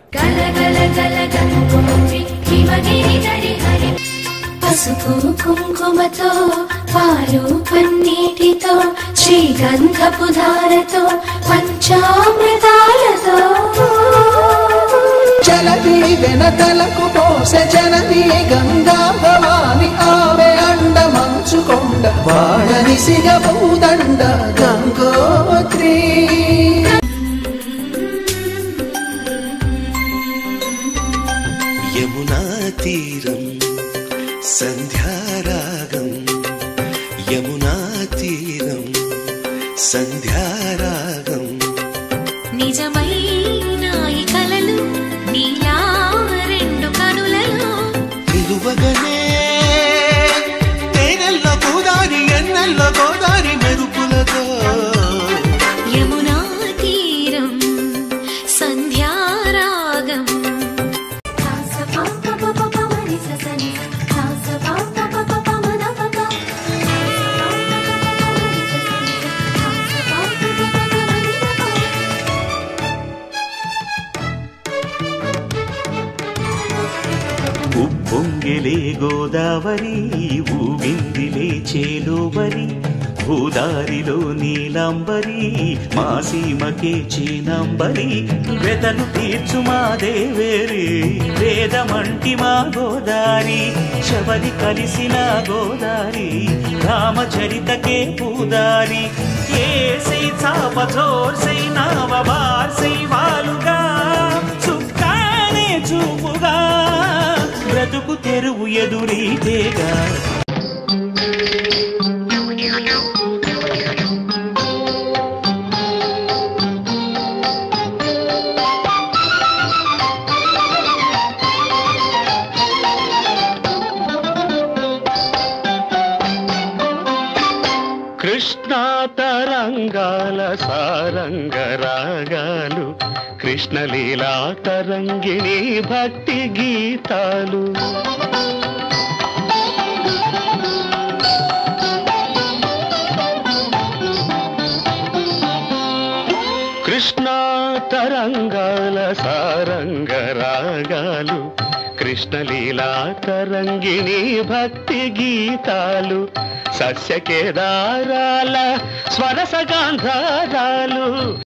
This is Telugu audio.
గల గల గల గంగోత్రి హిమగిరి గరి హరి పసుపు కుంకుమతో పాలు పన్నీటితో శ్రీగంధపు ధారతో పంచామృతాలతో జలది వెనతలకు పోసె జనని గంగా భవాని ఆమె అండ మంచుకొండ వాడని సిగబూదండ గంగోత్రి యమునా తీరం సంధ్యారాగం యమునా తీరం సంధ్యారాగం నిజమైన ఈ కలలు నీలా రెండు కనులలో నిలువగనే తేనెల్లో గోదారి ఎన్నెల్లో గోదారి మెరుపులతో యమునా తీరం సంధ్యారాగం ఉప్పొంగిలే గోదావరి ఊగిందిలే చేలోవరి భూదారిలో నీలాంబరి మా సీమకే చీనాంబరి వెతలు తీర్చు మా దేవేరి వేదమంటి మా గోదారి శబరి కలిసిన గోదారి రామచరితకే పూదారి ఏసై చాప జోర్సై నావ బార్సై వాలుగా చుక్కానే చూపుగా బ్రతుకు తెరువు ఎదురీతేగా కృష్ణా తరంగాల సారంగ రాగాలు కృష్ణలీలా తరంగిణి భక్తి గీతాలు కృష్ణా తరంగాల సారంగ రాగాలు కృష్ణలీలా తరంగిణి భక్తి గీతాలు సస్యకేదారాల స్వరసగాంధారాలు